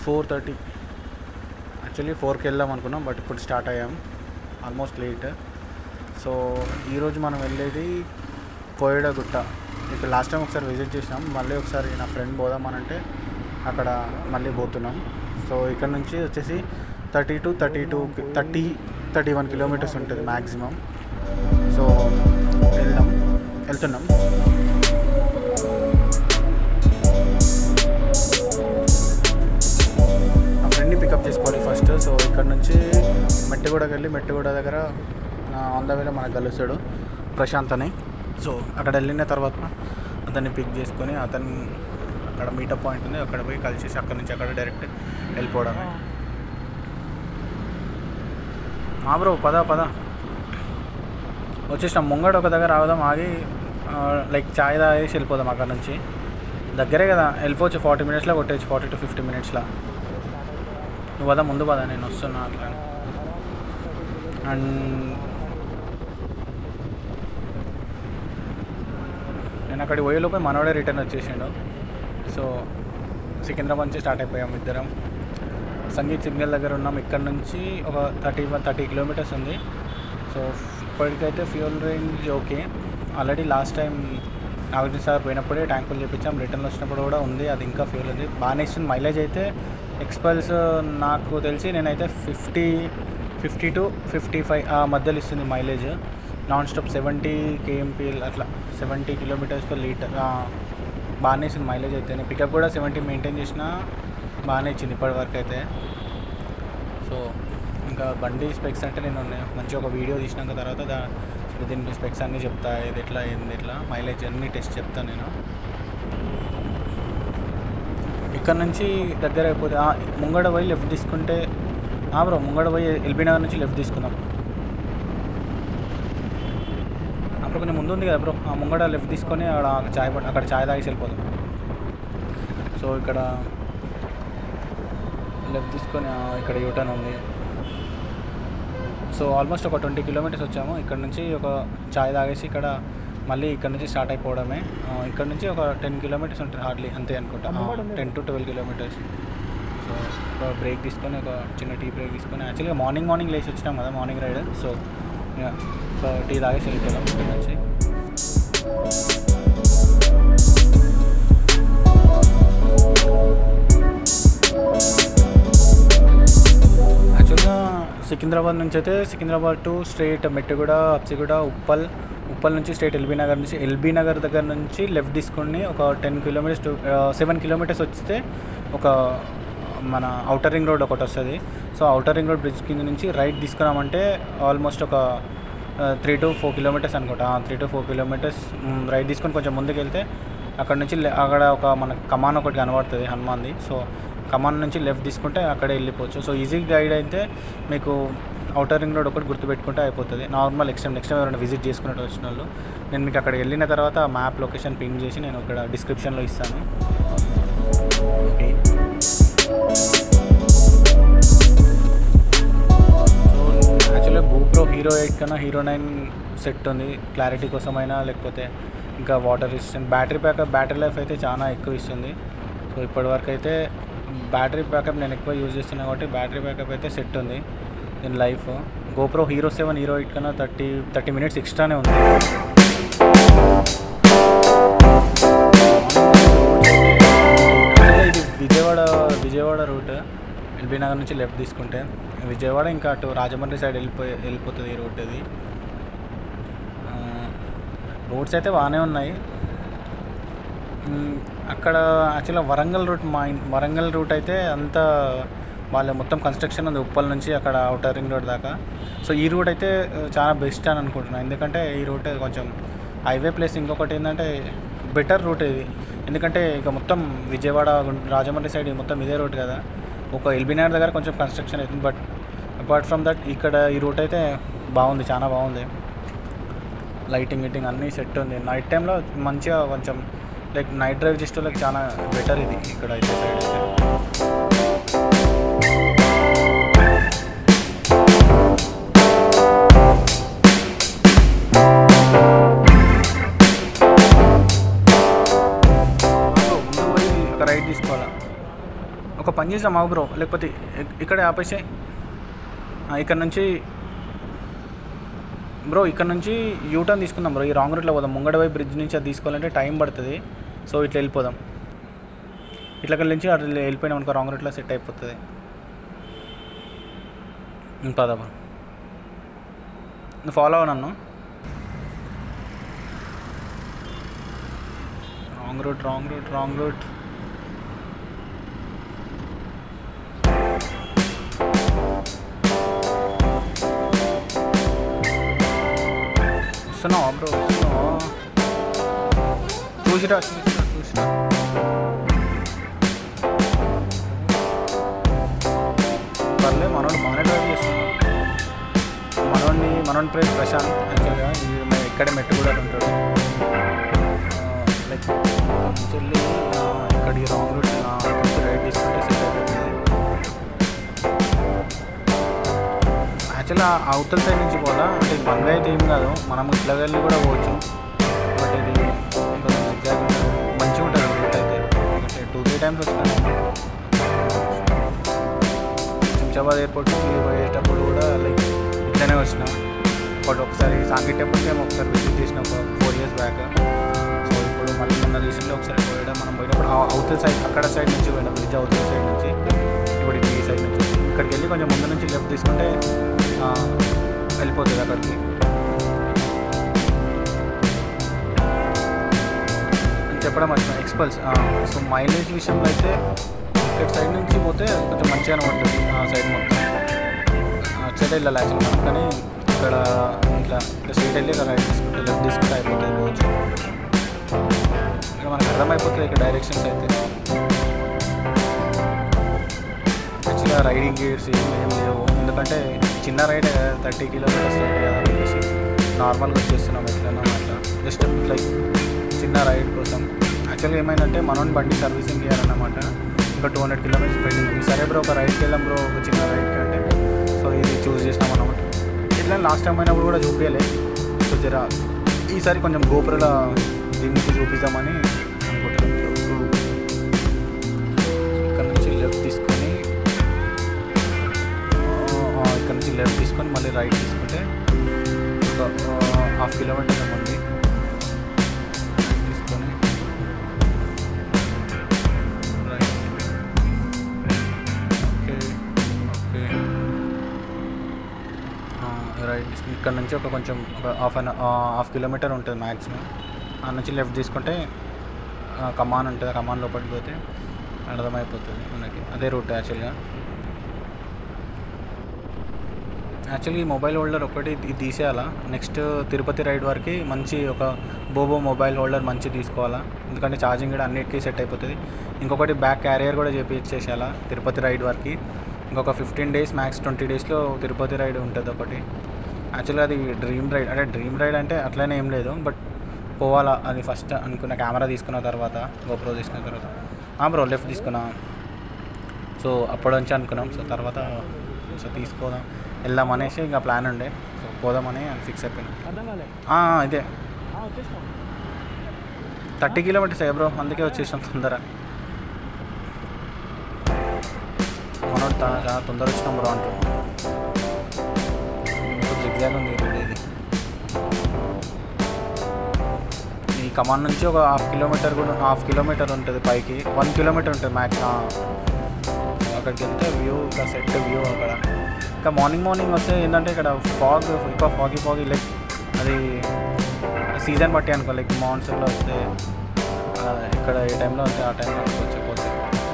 Four thirty actually ఫోర్కి వెళ్దాం అనుకున్నాం బట్ ఇప్పుడు స్టార్ట్ అయ్యాం ఆల్మోస్ట్ లేట్ సో ఈరోజు మనం వెళ్ళేది కోయడ గుట్ట ఇక్కడ లాస్ట్ టైం ఒకసారి విజిట్ చేసినాం మళ్ళీ ఒకసారి నా ఫ్రెండ్ పోదామనంటే అక్కడ మళ్ళీ పోతున్నాం సో ఇక్కడ నుంచి వచ్చేసి thirty to thirty two thirty thirty one kilometres ఉంటుంది మ్యాక్సిమం సో వెళ్దాం వెళ్తున్నాం ఆ ఫ్రెండ్ని పికప్ చేసుకోవాలి ఫస్ట్ సో ఇక్కడ నుంచి మెట్టుగూడకి వెళ్ళి మెట్టుగూడ దగ్గర ఆన్ ద వేలో మనకు కలుస్తాడు ప్రశాంత్ అని సో అక్కడ వెళ్ళిన తర్వాత అతన్ని పిక్ చేసుకొని అతను అక్కడ మీటప్ పాయింట్ ఉంది అక్కడ పోయి కలిసేసి అక్కడ నుంచి అక్కడ డైరెక్ట్ వెళ్ళిపోవడమే మా బ్రో పద పద వచ్చేసినాం ముంగడు ఒక దగ్గర ఆగుదాం ఆగి లైక్ చాయ్ తాగేసి వెళ్ళిపోదాం అక్కడ నుంచి దగ్గరే కదా వెళ్ళిపోవచ్చు ఫార్టీ మినిట్స్లో కొట్టేచ్చు ఫార్టీ టు ఫిఫ్టీ మినిట్స్లో నువ్వు పద ముందు పద నేను వస్తున్నా అట్లా అండ్ నేను అక్కడికి పోయేలోపే మనోడే రిటర్న్ వచ్చేసిండు సో సికింద్రాబాద్ నుంచి స్టార్ట్ అయిపోయాం ఇద్దరం సంగీత్ సిగ్నల్ దగ్గర ఉన్నాం ఇక్కడ నుంచి ఒక థర్టీ థర్టీ కిలోమీటర్స్ ఉంది సో ఇప్పటికైతే fuel range okay already last time Nagarjuna sir పోయినప్పుడే ట్యాంకులు చేపించాం రిటర్న్ వచ్చినప్పుడు కూడా ఉంది అది ఇంకా ఫ్యూల్ ఉంది బాగానే ఇస్తుంది మైలేజ్ అయితే ఎక్స్పల్స్ నాకు తెలిసి నేనైతే fifty fifty to fifty five ఆ మధ్యలో ఇస్తుంది mileage non stop seventy KMP అట్లా సెవెంటీ కిలోమీటర్స్ పర్ లీటర్ బాగానే ఇస్తుంది మైలేజ్ అయితే నేను పికప్ కూడా సెవెంటీ మెయింటైన్ చేసిన బాగానే ఇచ్చింది ఇప్పటి వరకు అయితే సో ఇంకా బండి స్పెక్స్ అంటే నేను మంచిగా ఒక వీడియో తీసినాక తర్వాత దా దీని స్పెక్స్ అన్నీ చెప్తా ఇది ఎట్లా ఏంది ఎట్లా మైలేజ్ అన్ని టెస్ట్ చెప్తాను నేను ఇక్కడ నుంచి దగ్గర అయిపోతే ఆ, ముంగడ పోయి లెఫ్ట్ తీసుకుంటే ఆ బ్రో ముంగడ పోయి ఎల్బీ నగర్ నుంచి లెఫ్ట్ తీసుకుందాం అప్పుడు కొంచెం ముందు ఉంది కదా బ్రో ఆ ముంగడ లెఫ్ట్ తీసుకొని అక్కడ చాయ్ పట్- అక్కడ చాయ్ తాగేసి వెళ్ళిపోదాం సో ఇక్కడ లెఫ్ట్ తీసుకొని ఆ, ఇక్కడ యూటర్న్ ఉంది సో ఆల్మోస్ట్ ఒక ట్వంటీ కిలోమీటర్స్ వచ్చాము ఇక్కడ నుంచి ఒక చాయ్ తాగేసి ఇక్కడ మళ్ళీ ఇక్కడ నుంచి స్టార్ట్ అయిపోవడమే ఆ, ఇక్కడ నుంచి ఒక టెన్ కిలోమీటర్స్ ఉంటుంది హార్డ్లీ అంతే అనుకుంటా ten to twelve kilometres so ఒక బ్రేక్ తీసుకొని ఒక చిన్న టీ బ్రేక్ తీసుకొని యాక్చువల్గా మార్నింగ్ మార్నింగ్ లేచి వచ్చినాం కదా మార్నింగ్ రైడ్ సో ఇక ఒక టీ తాగేసి వెళ్ళిపోదాం ఇక్కడ నుంచి యాక్చువల్గా సికింద్రాబాద్ నుంచి అయితే సికింద్రాబాద్ టు స్ట్రైట్ మెట్టుగూడ అప్సిగూడ ఉప్పల్ ఉప్పల్ నుంచి స్ట్రైట్ ఎల్బీ నగర్ నుంచి ఎల్బీ నగర్ దగ్గర నుంచి లెఫ్ట్ తీసుకొని ఒక ten kilometres to seven kilometres వస్తే ఒక మన అవుటర్ రింగ్ రోడ్ ఒకటి వస్తుంది so outer ring road bridge కింద నుంచి రైట్ తీసుకున్నామంటే ఆల్మోస్ట్ ఒక త్రీ టు ఫోర్ కిలోమీటర్స్ అనుకుంటా three to four kilometres right తీసుకొని కొంచెం ముందుకు వెళ్తే అక్కడ నుంచి లే- అక్కడ ఒక మన కమాన్ ఒకటి కనబడుతుంది హనుమాన్ది సో కమాన్ నుంచి లెఫ్ట్ తీసుకుంటే అక్కడే వెళ్ళిపోవచ్చు సో ఈజీ గైడ్ అయితే మీకు అవుటర్ రింగ్ రోడ్ ఒకటి గుర్తుపెట్టుకుంటే అయిపోతుంది normal next time next time ఎవరైనా విజిట్ చేసుకున్నట్టు వచ్చిన వాళ్ళు నేను మీకు అక్కడికి వెళ్ళిన తర్వాత మ్యాప్ లొకేషన్ పింగ్ చేసి నేను ఇక్కడ డిస్క్రిప్షన్లో ఇస్తాను ఓకే సో యాక్చువల్గా గోప్రో హీరో ఎయిట్ కన్నా హీరో నైన్ సెట్ ఉంది క్లారిటీ కోసమైనా లేకపోతే ఇంకా water resistant battery backup battery life అయితే చాలా ఎక్కువ ఇస్తుంది సో ఇప్పటివరకు అయితే బ్యాటరీ బ్యాకప్ నేను ఎక్కువ యూజ్ చేస్తున్నా కాబట్టి బ్యాటరీ బ్యాకప్ అయితే సెట్ ఉంది దీని life GoPro Hero seven Hero eight కన్నా థర్టీ థర్టీ మినిట్స్ ఎక్స్ట్రానే ఉంది యాక్చువల్గా ఇది విజయవాడ విజయవాడ రూట్ ఎల్బీ నగర్ నుంచి లెఫ్ట్ తీసుకుంటే విజయవాడ ఇంకా అటు రాజమండ్రి సైడ్ వెళ్ళిపోయి వెళ్ళిపోతుంది ఈ రూట్ ఇది రోడ్స్ అయితే బాగానే ఉన్నాయి మ్, అక్కడ యాక్చువల్గా వరంగల్ రూట్ మా ఇన్- వరంగల్ రూట్ అయితే అంత వాళ్ళ మొత్తం కన్స్ట్రక్షన్ ఉంది ఉప్పల్ నుంచి అక్కడ అవుటర్ రింగ్ రోడ్ దాకా సో ఈ రూట్ అయితే ఆ, చాలా బెస్ట్ అని అనుకుంటున్నాను ఎందుకంటే ఈ రూట్ కొంచెం హైవే ప్లేస్ ఇంకొకటి ఏంటంటే బెటర్ రూట్ ఇది ఎందుకంటే ఇక మొత్తం విజయవాడ గుం- రాజమండ్రి సైడ్ మొత్తం ఇదే రూట్ కదా ఒక ఎల్బీ నగర్ దగ్గర కొంచెం కన్స్ట్రక్షన్ అవుతుంది బట్ అపార్ట్ ఫ్రమ్ దట్ ఇక్కడ ఈ రూట్ అయితే బాగుంది చాలా బాగుంది లైటింగ్ గిటింగ్ అన్నీ సెట్ ఉంది నైట్ టైంలో మంచిగా కొంచెం లైక్ నైట్ డ్రైవ్ చేసే వాళ్ళకి చాలా బెటర్ ఇది ఇక్కడ అయితే సైడ్ అయితే ముందు పోయి ఒక రైట్ తీసుకోవాలా ఒక పని చేద్దాం ఆగు బ్రో లేకపోతే ఇక్- ఇక్కడే ఆపేసే ఇక్కడ నుంచి బ్రో ఇక్కడ నుంచి యూటర్న్ తీసుకుందాం బ్రో ఈ రాంగ్ రూట్లో పోదాం ముంగడ వైపు బ్రిడ్జ్ నుంచి అది తీసుకోవాలంటే టైం పడుతుంది సో ఇట్లా వెళ్ళిపోదాం ఇట్లా నుంచి అట్లా వెళ్ళిపోయినాం అనుకో రాంగ్ రూట్లో సెట్ అయిపోతుంది ఉం, పద బ్రో నువ్వు ఫాలో అవ్వ నన్ను wrong route wrong route wrong route వస్తున్నావా బ్రో వస్తున్నావా చూసిరా చూసిరా చూసిరా పర్లే మనోడు బాగానే డ్రైవ్ చేస్తున్నాడు మనోడిని మనోడి పేరు ప్రశాంత్ యాక్చువల్గా ఇది మన ఇక్కడే మెట్టు కూడా ఉంటాడు లైక్ నుంచి వెళ్ళి ఆ, ఇక్కడికి రాంగ్ రూట్ ఇక్కడ నుంచి రైట్ తీసుకుంటే సెట్ అయిపోతుంది యాక్చువల్గా అవతల సైడ్ నుంచి పోదా అంటే ఇది వన్ వే అయితే ఏం కాదు మనం ఇట్లా వెళ్ళి కూడా పోవచ్చు బట్ ఇది కొంచెం zigzag ఉంటుంది. మంచిగా ఉంటుంది రూట్ అయితే అంటే టూ త్రీ టైమ్స్ వచ్చినాను శంషాబాద్ ఎయిర్పోర్ట్కి పోయేటప్పుడు కూడా లైక్ ఇట్లనే వచ్చిన బట్ ఒకసారి సాంఘీ టెంపుల్కి ఏమో ఒకసారి విజిట్ చేసిన ఒక ఫోర్ ఇయర్స్ బ్యాక్ సో ఇప్పుడు మళ్ళీ మొన్న రీసెంట్గా ఒకసారి పోయడం మనం పోయినప్పుడు ఆ అవతల సైడ్ అక్కడ సైడ్ నుంచి పోయినాం బ్రిడ్జ్ అవతల సైడ్ నుంచి ఇప్పుడు ఇది ఈ సైడ్ నుంచి ఇక్కడికి వెళ్ళి కొంచెం ముందు నుంచి లెఫ్ట్ తీసుకుంటే ఆ, వెళ్ళిపోతుంది అక్కడికి అని చెప్పడం వచ్చిన ఎక్స్పల్స్ సో మైలేజ్ విషయంలో అయితే ఇక్కడ సైడ్ నుంచి పోతే కొంచెం మంచిగానే ఉంటుంది ఆ సైడ్ మొత్తం అటు సైడ్ వెళ్ళాలి యాక్చువల్లీ మనం కానీ ఇక్కడ ఇట్లా ఇట్లా స్ట్రైట్ వెళ్ళి ఇలా రైట్ తీసుకుంటే లెఫ్ట్ తీసుకుంటే అయిపోతుంది పోవచ్చు ఇక్కడ మనకు అర్థమైపోతుంది ఇక్కడ డైరెక్షన్స్ అయితే యాక్చువల్గా రైడింగ్ గేర్స్ ఏం ఏం లేవు ఎందుకంటే చిన్న రైడ్ థర్టీ కిలోమీటర్స్ రైడ్ కదా అని చెప్పేసి నార్మల్గా వచ్చేస్తున్నాం ఎట్లన్నా అట్లా జస్ట్ లైక్ చిన్న రైడ్ కోసం యాక్చువల్గా ఏమైందంటే మనం బండి సర్వీసింగ్ చేయాలన్నమాట ఇంకా టూ హండ్రెడ్ కిలోమీటర్స్ పెండింగ్ ఉంది సరే బ్రో ఒక రైడ్కి వెళ్ళాం బ్రో ఒక చిన్న రైడ్కి అంటే సో ఇది చూస్ చేసినాం అన్నమాట ఇట్లా లాస్ట్ టైం అయినప్పుడు కూడా చూపించలే సో జర ఈసారి కొంచెం గోపురల దీనికి చూపిద్దామని అనుకుంటున్నాం ఇక్కడ నుంచి లెఫ్ట్ తీసుకొని ఆ, ఇక్కడ నుంచి లెఫ్ట్ తీసుకొని మళ్ళీ రైట్ తీసుకుంటే ఒక హాఫ్ కిలోమీటర్ ఏమో ఉంది తీసుకొని రైట్ ఓకే ఓకే రైట్ తీసుకుని ఇక్కడ నుంచి ఒక కొంచెం ఒక హాఫ్ అన్ హాఫ్ కిలోమీటర్ ఉంటుంది మ్యాక్సిమం ఆ నుంచి లెఫ్ట్ తీసుకుంటే ఆ, కమాన్ ఉంటుంది ఆ కమాన్ లోపలికి పోతే అర్థమైపోతుంది మనకి అదే రూట్ యాక్చువల్గా యాక్చువల్లీ ఈ మొబైల్ హోల్డర్ ఒకటి ఇది తీసేయాలా నెక్స్ట్ తిరుపతి రైడ్ వరకు మంచి ఒక బోబో మొబైల్ హోల్డర్ మంచి తీసుకోవాలా ఎందుకంటే ఛార్జింగ్ కూడా అన్నిటికీ సెట్ అయిపోతుంది ఇంకొకటి బ్యాక్ క్యారియర్ కూడా చేపించేసేయాలా తిరుపతి రైడ్ వరకు ఇంకొక ఫిఫ్టీన్ డేస్ మ్యాక్స్ ట్వంటీ డేస్లో తిరుపతి రైడ్ ఉంటుంది ఒకటి యాక్చువల్గా అది డ్రీమ్ రైడ్ అంటే డ్రీమ్ రైడ్ అంటే అట్లనే ఏం లేదు బట్ పోవాలా అది ఫస్ట్ అనుకున్న కెమెరా తీసుకున్న తర్వాత గోప్రో తీసుకున్న తర్వాత బ్రో లెఫ్ట్ తీసుకున్నా సో అప్పటి నుంచి అనుకున్నాం సో తర్వాత సో తీసుకోదాం వెళ్దాం అనేసి ఇంకా ప్లాన్ ఉండే సో పోదామని ఫిక్స్ అయిపోయినాం అర్థం కాలే ఆ, ఇదే ఆ, వచ్చేసినాం థర్టీ కిలోమీటర్స్ బ్రో అందుకే వచ్చేసాం తొందర మనోడు తా- చాలా తొందర వచ్చినాం బ్రో అంటాం జిగ్జాగ్ ఉంది road ఇది ఈ కమాన్ నుంచి ఒక హాఫ్ కిలోమీటర్ కూడా హాఫ్ కిలోమీటర్ ఉంటుంది పైకి వన్ కిలోమీటర్ ఉంటుంది మ్యాక్స్ అక్కడికి వెళ్తే వ్యూ ఇంకా సెట్ వ్యూ అక్కడ ఇంకా మార్నింగ్ మార్నింగ్ వస్తే ఏంటంటే ఇక్కడ ఫాగ్ ఎక్కువ ఫాగీ ఫాగీ లైక్ అది సీజన్ బట్టి అనుకో లైక్ మాన్సూన్లో వస్తే ఆ, ఇక్కడ ఏ టైంలో వస్తే ఆ టైంలో వచ్చిపోతే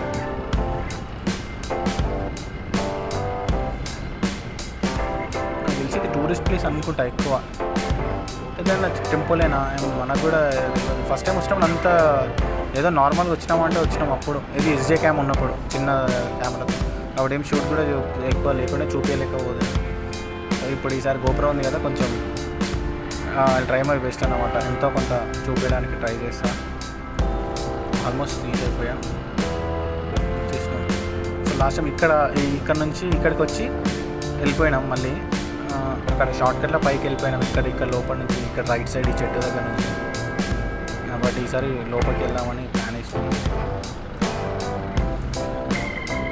నాకు తెలిసి ఇది టూరిస్ట్ ప్లేస్ అనుకుంటా ఎక్కువ ఏదైనా టెంపులేనా ఏమో మనకు కూడా ఫస్ట్ టైం వచ్చినప్పుడు అంతా ఏదో నార్మల్గా వచ్చినామంటే వచ్చినాం అప్పుడు ఇది ఎస్జే క్యామ్ ఉన్నప్పుడు చిన్న కెమెరాతో అప్పుడు ఏం షూట్ కూడా చూ- ఎక్కువ లేకుండా చూపించలేకపోదు ఇప్పుడు ఈసారి గోపురం ఉంది కదా కొంచెం ట్రై మై బెస్ట్ అన్నమాట ఎంతో కొంత చూపించడానికి ట్రై చేస్తా ఆల్మోస్ట్ రీచ్ అయిపోయా చేసినాం సో లాస్ట్ టైం ఇక్కడ ఈ- ఇక్కడ నుంచి ఇక్కడికి వచ్చి వెళ్ళిపోయినాం మళ్ళీ ఆ, అక్కడ షార్ట్ కట్లో పైకి వెళ్ళిపోయినాం ఇక్కడ ఇక్కడ లోపల నుంచి ఇక్కడ రైట్ సైడ్ ఈ చెట్టు దగ్గర నుంచి బట్ ఈసారి లోపలికి వెళ్దామని ప్లాన్ వేసుకున్నాం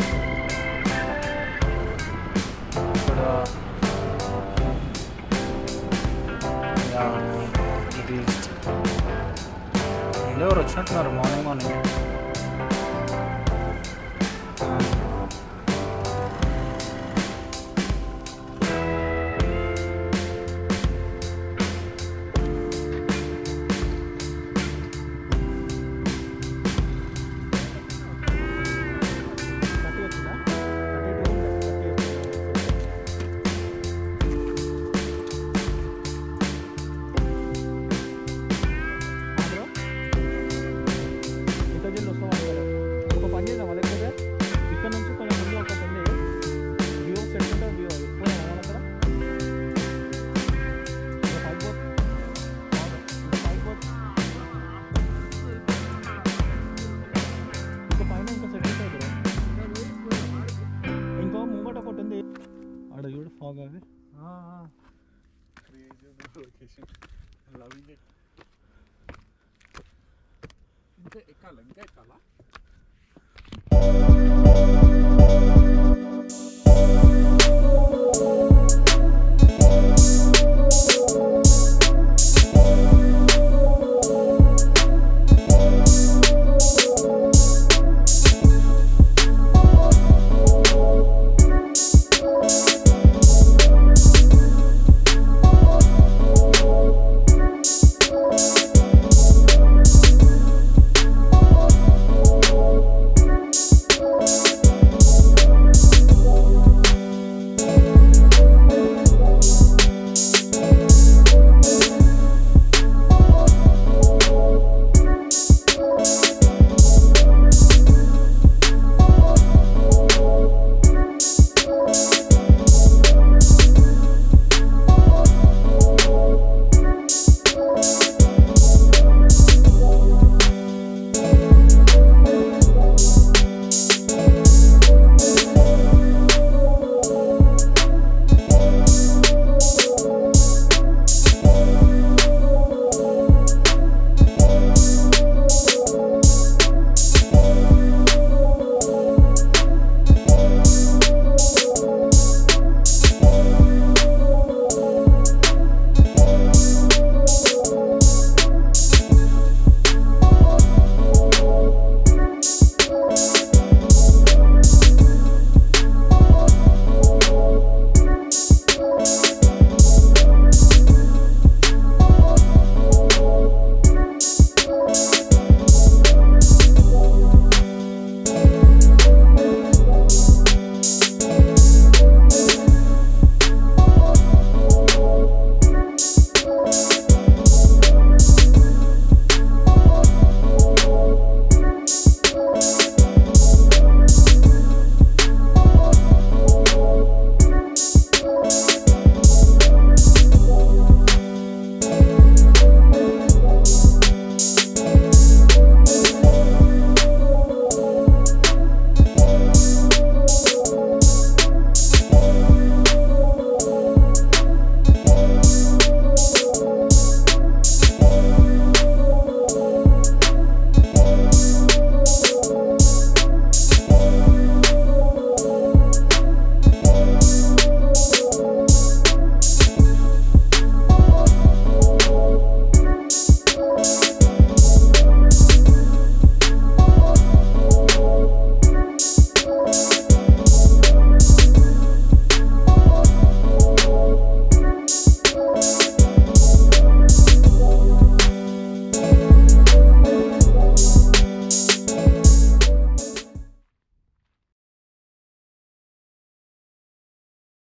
చూడు ఫాగ్ అది క్రేజీ లొకేషన్ లవింగ్ ఇట్ ఇంకా ఎక్కాలా ఇంకా ఎక్కాలా